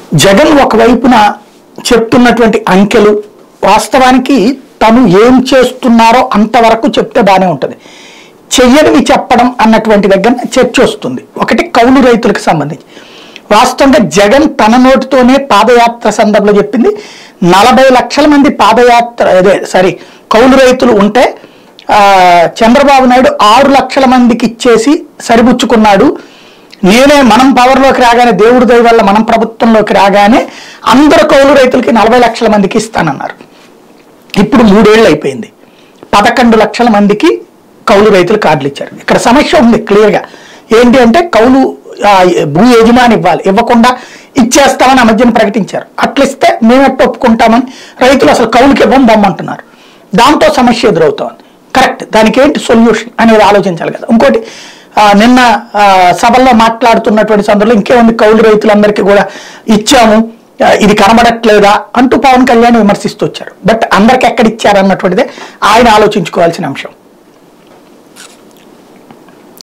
జగన్ ఒకవైపున చెప్తున్నటువంటి అంకెలు వాస్తవానికి తను ఏం చేస్తున్నారో అంతవరకు చెప్తే బాగానే ఉంటుంది చెయ్యనివి చెప్పడం అన్నటువంటి దగ్గర చర్చ వస్తుంది ఒకటి కౌలు రైతులకు సంబంధించి వాస్తవంగా జగన్ తన నోటితోనే పాదయాత్ర సందర్భంలో చెప్పింది నలభై లక్షల మంది పాదయాత్ర అదే సారీ కౌలు రైతులు ఉంటే ఆ, చంద్రబాబు నాయుడు ఆరు లక్షల మందికి ఇచ్చేసి సరిపుచ్చుకున్నాడు నేనే మనం పవర్లోకి రాగానే దేవుడి దయ వల్ల మనం ప్రభుత్వంలోకి రాగానే అందరు కౌలు రైతులకి నలభై లక్షల మందికి ఇస్తానన్నారు ఇప్పుడు మూడేళ్ళు అయిపోయింది పదకొండు లక్షల మందికి కౌలు రైతులు కార్డులు ఇచ్చారు ఇక్కడ సమస్య ఉంది క్లియర్గా ఏంటి అంటే కౌలు ఆ, భూ యజమాని ఇవ్వాలి ఇవ్వకుండా ఇచ్చేస్తామని ఆ మధ్యన ప్రకటించారు అట్లా ఇస్తే మేము ఎట్ట ఒప్పుకుంటామని రైతులు అసలు కౌలుకి ఇవ్వం బొమ్మంటున్నారు దాంతో సమస్య ఎదురవుతోంది కరెక్ట్ దానికి ఏంటి సొల్యూషన్ అనేది ఆలోచించాలి కదా ఇంకోటి ఆ, నిన్న ఆ, సభల్లో మాట్లాడుతున్నటువంటి సందర్భంలో ఇంకేముంది కౌలు రైతులందరికీ కూడా ఇచ్చాము ఆ, ఇది కనబడట్లేదా అంటూ పవన్ కళ్యాణ్ విమర్శిస్తూ వచ్చారు బట్ అందరికి ఎక్కడ ఇచ్చారన్నటువంటిదే ఆయన ఆలోచించుకోవాల్సిన అంశం